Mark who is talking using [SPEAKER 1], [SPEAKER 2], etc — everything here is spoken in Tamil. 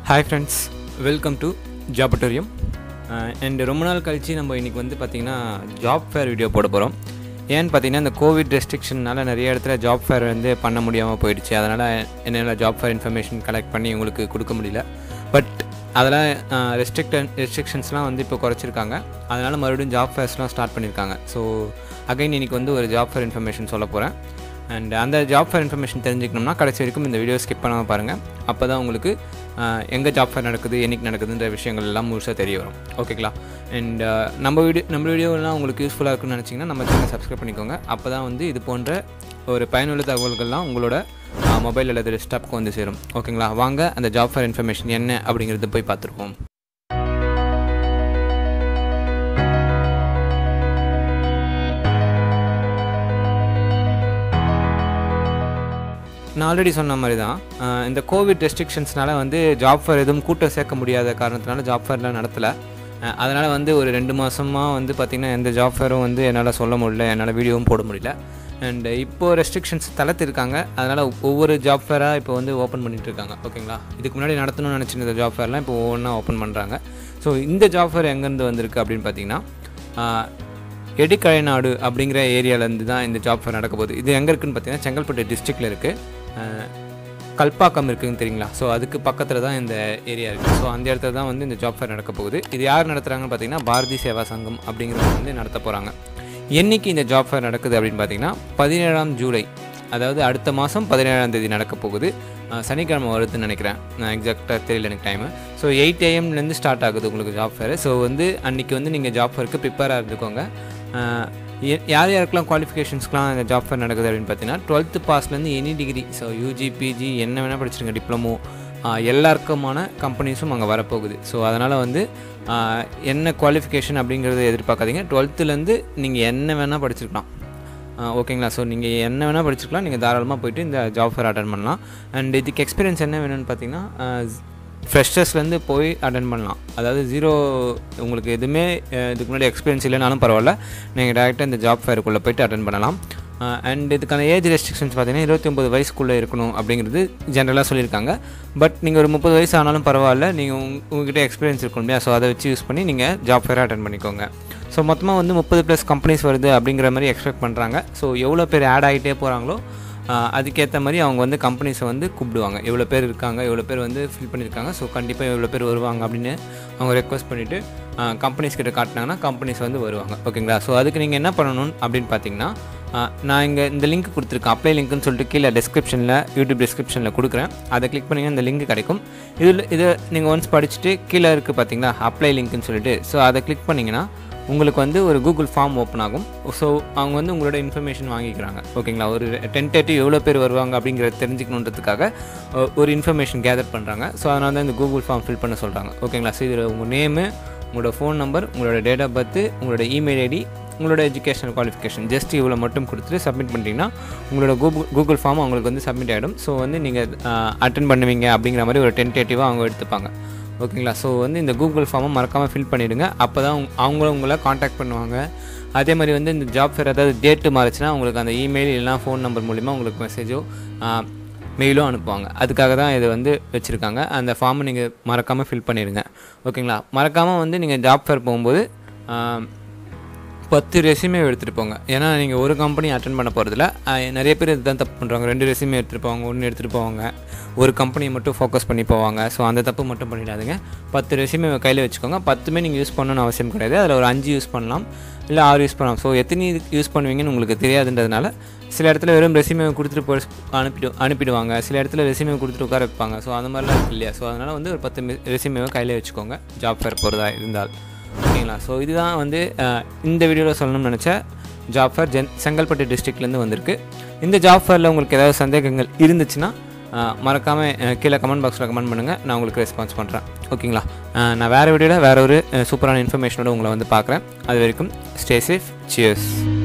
[SPEAKER 1] ஹாய் ஃப்ரெண்ட்ஸ் வெல்கம் டு ஜாபட்டோரியம் அண்ட் ரொம்ப நாள் கழித்து நம்ம இன்றைக்கி வந்து பார்த்திங்கன்னா ஜாப் ஃபேர் வீடியோ போட போகிறோம் ஏன்னு பார்த்தீங்கன்னா இந்த கோவிட் ரெஸ்ட்ரிக்ஷனால நிறைய இடத்துல ஜாப் ஃபேர் வந்து பண்ண முடியாமல் போயிடுச்சு அதனால் என்னால் ஜாப் ஃபேர் இன்ஃபர்மேஷன் கலெக்ட் பண்ணி உங்களுக்கு கொடுக்க முடியல பட் அதெல்லாம் ரெஸ்ட்ரிக்டன் ரெஸ்ட்ரிக்ஷன்ஸ்லாம் வந்து இப்போ குறைச்சிருக்காங்க அதனால் மறுபடியும் ஜாப் ஃபேர்ஸ்லாம் ஸ்டார்ட் பண்ணியிருக்காங்க ஸோ அகைன் இன்றைக்கி வந்து ஒரு ஜாப் ஃபேர் இன்ஃபர்மேஷன் சொல்ல போகிறேன் அண்ட் அந்த ஜாப் ஃபேர் இன்ஃபர்மேஷன் தெரிஞ்சுக்கணும்னா கடைசி வரைக்கும் இந்த வீடியோ ஸ்கிப் பண்ணாமல் பாருங்கள் அப்போ தான் உங்களுக்கு எங்கே ஜாப் ஃபேர் நடக்குது என்னைக்கு நடக்குதுன்ற விஷயங்கள் எல்லாம் முழுசாக தெரிய வரும் ஓகேங்களா அண்ட் நம்ம வீடியோ நம்ம வீடியோலாம் உங்களுக்கு யூஸ்ஃபுல்லாக இருக்குன்னு நினச்சிங்கன்னா நம்ம சேனல் சப்ஸ்கிரைப் பண்ணிக்கோங்க அப்போ தான் வந்து இது போன்ற ஒரு பயனுள்ள தகவல்கள்லாம் உங்களோட மொபைல் அல்லது டெஸ்க்டாப்க்கு வந்து சேரும் ஓகேங்களா வாங்க அந்த ஜாப் ஃபேர் இன்ஃபர்மேஷன் என்ன அப்படிங்கிறது போய் பார்த்துருப்போம் நான் ஆல்ரெடி சொன்ன மாதிரி தான் அஹ் இந்த கோவிட் ரெஸ்ட்ரிக்ஷன்ஸ்னால வந்து ஜாப் ஃபேர் எதுவும் கூட்டம் சேர்க்க முடியாத காரணத்தினால ஜாப் ஃபேர்லாம் நடத்தலை அதனால் வந்து ஒரு ரெண்டு மாதமாக வந்து பார்த்திங்கன்னா எந்த ஜாப் ஃபேரும் வந்து என்னால் சொல்ல முடியல என்னால் வீடியோவும் போட முடியல அண்ட் இப்போது ரெஸ்ட்ரிக்ஷன்ஸ் தளர்த்திருக்காங்க அதனால் ஒவ்வொரு ஜாப் ஃபேராக இப்போ வந்து ஓப்பன் பண்ணிட்டு இருக்காங்க ஓகேங்களா இதுக்கு முன்னாடி நடத்தணும்னு நினச்சிருந்த ஜாப் ஃபேர்லாம் இப்போ ஒவ்வொன்றா ஓப்பன் பண்ணுறாங்க ஸோ இந்த ஜாப் ஃபேர் எங்கேருந்து வந்திருக்கு அப்படின்னு பார்த்தீங்கன்னா எடிக்கழைநாடு அப்படிங்கிற ஏரியாவிலேருந்து தான் இந்த ஜாப் ஃபேர் நடக்க போகுது இது எங்கே இருக்குன்னு பார்த்தீங்கன்னா செங்கல்பட்டு டிஸ்ட்ரிக்டில் இருக்குது கல்பாக்கம் இருக்குதுன்னு தெரியுங்களா ஸோ அதுக்கு பக்கத்தில் தான் இந்த ஏரியா இருக்குது ஸோ அந்த இடத்துல தான் வந்து இந்த ஜாப் ஃபேர் நடக்க போகுது இது யார் நடத்துகிறாங்கன்னு பார்த்தீங்கன்னா பாரதி சேவா சங்கம் அப்படிங்கிறவங்க வந்து நடத்த போகிறாங்க என்னைக்கு இந்த ஜாப் ஃபேர் நடக்குது அப்படின்னு பார்த்தீங்கன்னா பதினேழாம் ஜூலை அதாவது அடுத்த மாதம் பதினேழாம் தேதி நடக்க போகுது அஹ் சனிக்கிழமை வருதுன்னு நினைக்கிறேன் நான் எக்ஸாக்டாக தெரியல எனக்கு டைமு ஸோ எயிட் ஏஎம்லேருந்து ஸ்டார்ட் ஆகுது உங்களுக்கு ஜாப் ஃபேர் ஸோ வந்து அன்றைக்கி வந்து நீங்கள் ஜாப் ஃபேருக்கு ப்ரிப்பேராக இருந்துக்கோங்க அஹ் ய- யார் யாருக்கெல்லாம் குவாலிஃபிகேஷன்ஸ்க்குலாம் இந்த ஜாப் ஃபேர் நடக்குது அப்படின்னு பார்த்தீங்கன்னா டுவெல்த்து பாஸ்லேருந்து any degree so UG PG என்ன வேணால் படிச்சிருங்க டிப்ளமோ எல்லாருக்குமான கம்பெனிஸும் அங்கே வரப்போகுது ஸோ அதனால் வந்து ஆஹ், என்ன குவாலிஃபிகேஷன் அப்படிங்கிறத எதிர்பார்க்காதீங்க டுவெல்த்துலேருந்து நீங்கள் என்ன வேணால் படிச்சிருக்கலாம் ஆஹ், ஓகேங்களா ஸோ நீங்கள் என்ன வேணால் படிச்சிருக்கலாம் நீங்கள் தாராளமாக போயிட்டு இந்த ஜாப் ஃபேர் அட்டன் பண்ணலாம் அண்ட் இதுக்கு எக்ஸ்பீரியன்ஸ் என்ன வேணும்னு பார்த்தீங்கன்னா ஃப்ரெஷர்ஸ்லேருந்து போய் அட்டன் பண்ணலாம் அதாவது ஜீரோ உங்களுக்கு எதுவுமே அஹ், இதுக்கு முன்னாடி எக்ஸ்பீரியன்ஸ் இல்லைனாலும் பரவாயில்ல நீங்கள் டேரெக்டாக இந்த ஜாப் ஃபேருக்குள்ளே போயிட்டு அட்டன் பண்ணலாம் அண்ட் இதுக்கான ஏஜ் ரெஸ்ட்ரிக்ஷன்ஸ் பார்த்தீங்கன்னா இருபத்தி ஒம்பது வயசுக்குள்ளே இருக்கணும் அப்படிங்கிறது ஜென்ரலாக சொல்லியிருக்காங்க பட் நீங்கள் ஒரு முப்பது வயசு ஆனாலும் பரவாயில்ல நீங்கள் உங் உங்ககிட்ட எக்ஸ்பீரியன்ஸ் இருக்கும் இல்லையா ஸோ அதை வச்சு யூஸ் பண்ணி நீங்கள் ஜாப் ஃபேரை அட்டன் பண்ணிக்கோங்க ஸோ மொத்தமாக வந்து முப்பது ப்ளஸ் கம்பெனிஸ் வருது அப்படிங்கிற மாதிரி எக்ஸ்பெக்ட் பண்ணுறாங்க ஸோ எவ்வளோ பேர் ஆட் ஆகிட்டே போகிறாங்களோ ஆஹ் அதுக்கேற்ற மாதிரி அவங்க வந்து கம்பெனிஸை வந்து கூப்பிடுவாங்க எவ்வளோ பேர் இருக்காங்க எவ்வளோ பேர் வந்து ஃபில் பண்ணியிருக்காங்க ஸோ கண்டிப்பாக எவ்வளோ பேர் வருவாங்க அப்படின்னு அவங்க ரெக்வஸ்ட் பண்ணிவிட்டு கம்பெனிஸ் கிட்ட காட்டினாங்கன்னா கம்பெனிஸ் வந்து வருவாங்க ஓகேங்களா ஸோ அதுக்கு நீங்கள் என்ன பண்ணணும் அப்படின்னு பார்த்தீங்கன்னா ஆஹ் நான் இங்கே இந்த லிங்க் கொடுத்துருக்கேன் அப்ளை லிங்க்னு சொல்லிட்டு கீழே டிஸ்கிரிப்ஷனில் யூடியூப் டிஸ்கிரிப்ஷனில் கொடுக்குறேன் அதை கிளிக் பண்ணிங்கன்னா இந்த லிங்க் கிடைக்கும் இதில் இதை நீங்கள் ஒன்ஸ் படிச்சுட்டு கீழே இருக்குது பார்த்தீங்களா அப்ளை லிங்க்னு சொல்லிட்டு ஸோ அதை கிளிக் பண்ணிங்கன்னா உங்களுக்கு வந்து ஒரு கூகுள் ஃபார்ம் ஓப்பன் ஆகும் ஸோ அவங்க வந்து உங்களோட இன்ஃபர்மேஷன் வாங்கிக்கிறாங்க ஓகேங்களா ஒரு டென் தேர்ட்டி எவ்வளோ பேர் வருவாங்க அப்படிங்கிறத தெரிஞ்சுக்கணுன்றதுக்காக ஒ- ஒரு இன்ஃபர்மேஷன் கேதர் பண்ணுறாங்க ஸோ அதனால தான் இந்த கூகுள் ஃபார்ம் ஃபில் பண்ண சொல்கிறாங்க ஓகேங்களா ஸோ இதில் உங்கள் நேமு உங்களோட ஃபோன் நம்பர் உங்களோட டேட் ஆஃப் பர்த்து உங்களோட இமெயில் ஐடி உங்களோட எஜுகேஷனல் குவாலிஃபிகேஷன் ஜஸ்ட் இவ்வளோ மட்டும் கொடுத்துட்டு சப்மிட் பண்ணிட்டீங்கன்னா உங்களோட கூகுள் கூகுள் ஃபார்ம் அவங்களுக்கு வந்து சப்மிட் ஆகிடும் ஸோ வந்து நீங்கள் அட்டன் பண்ணுவீங்க அப்படிங்கிற மாதிரி ஒரு டென்டேட்டிவாக அவங்க எடுத்துப்பாங்க ஓகேங்களா ஸோ வந்து இந்த கூகுள் ஃபார்மை மறக்காமல் ஃபில் பண்ணிவிடுங்க அப்போ தான் அவங்களும் உங்களை காண்டாக்ட் பண்ணுவாங்க அதே மாதிரி வந்து இந்த ஜாப் ஃபேர் ஏதாவது டேட்டு மாறிச்சுன்னா உங்களுக்கு அந்த இமெயில் இல்லைனா ஃபோன் நம்பர் மூலிமா உங்களுக்கு மெசேஜோ மெயிலும் அனுப்புவாங்க அதுக்காக தான் இது வந்து வச்சுருக்காங்க அந்த ஃபார்மை நீங்கள் மறக்காமல் ஃபில் பண்ணிடுங்க ஓகேங்களா மறக்காமல் வந்து நீங்கள் ஜாப் ஃபேர் போகும்போது ஆ, பத்து ரெசியூமே எடுத்துகிட்டு போங்க ஏன்னா நீங்கள் ஒரு கம்பெனி அட்டன் பண்ண போகிறதில்ல நிறைய பேர் இதுதான் தப்பு பண்ணுறாங்க ரெண்டு ரெசியூமே எடுத்துகிட்டு போவாங்க ஒன்று எடுத்துகிட்டு போவாங்க ஒரு கம்பெனியை மட்டும் ஃபோக்கஸ் பண்ணி போவாங்க ஸோ அந்த தப்பு மட்டும் பண்ணிடாதுங்க பத்து ரெசியூமே கையில் வச்சுக்கோங்க பத்துமே நீங்கள் யூஸ் பண்ணணும்னு அவசியம் கிடையாது அதில் ஒரு அஞ்சு யூஸ் பண்ணலாம் இல்லை ஆறு யூஸ் பண்ணலாம் ஸோ எத்தனை யூஸ் பண்ணுவீங்கன்னு உங்களுக்கு தெரியாதுன்றதுனால சில இடத்துல வெறும் ரெசியூமே கொடுத்துட்டு போய் அனுப்பிடு அனுப்பிடுவாங்க சில இடத்துல ரெசியூமே கொடுத்துட்டு உட்கார வைப்பாங்க ஸோ அந்த மாதிரிலாம் இருக்கு இல்லையா ஸோ அதனால் வந்து ஒரு பத்து ரெசியூமேவை கையில் வச்சுக்கோங்க ஜாப் ஃபேர் போகிறதா இருந்தால் ஓகேங்களா ஸோ இதுதான் வந்து அஹ், இந்த வீடியோவில் சொல்லணும்னு நினச்ச ஜாப் ஃபேர் ஜென் செங்கல்பட்டு டிஸ்ட்ரிக்ட்லேருந்து வந்திருக்கு இந்த ஜாப் ஃபேரில் உங்களுக்கு ஏதாவது சந்தேகங்கள் இருந்துச்சுன்னா மறக்காமல் கீழே கமெண்ட் பாக்ஸில் கமெண்ட் பண்ணுங்கள் நான் உங்களுக்கு ரெஸ்பான்ஸ் பண்ணுறேன் ஓகேங்களா அஹ், நான் வேறு வீடியோவில் வேறு ஒரு சூப்பரான இன்ஃபர்மேஷனோட உங்களை வந்து பார்க்குறேன் அது வரைக்கும் ஸ்டே சேஃப் சியர்ஸ்